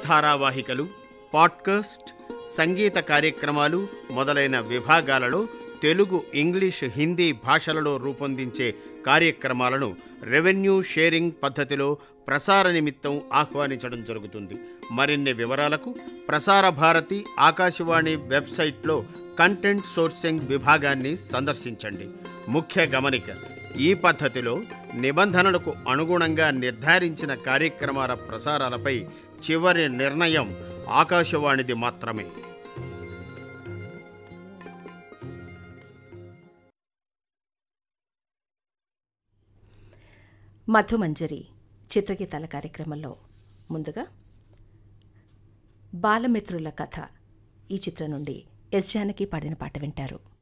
ధారావాహికలు podcast సంగీత కార్యక్రమాలు మొదలైన విభాగాలలో తెలుగు ఇంగ్లీష్ హిందీ భాషలలో రూపొందించే కార్యక్రమాలను రెవెన్యూ షేరింగ్ పద్ధతిలో ప్రసార నిమిత్తం ఆహ్వానించడం జరుగుతుంది మరిన్ని వివరాలకు ప్రసార భారతి ఆకాశవాణి వెబ్సైట్లో కంటెంట్ సోర్సింగ్ విభాగాన్ని సందర్శించండి ముఖ్య గమనిక ఈ పద్ధతిలో నిబంధనలకు అనుగుణంగా నిర్ధారించిన కార్యక్రమాల ప్రసారాలపై చివరి నిర్ణయం ఆకాశవాణిది మాత్రమే మధుమంజరి చిత్రగీతాల కార్యక్రమంలో ముందుగా బాలమిత్రుల కథ ఈ చిత్రం నుండి ఎస్ జానకి పాడిన పాట వింటారు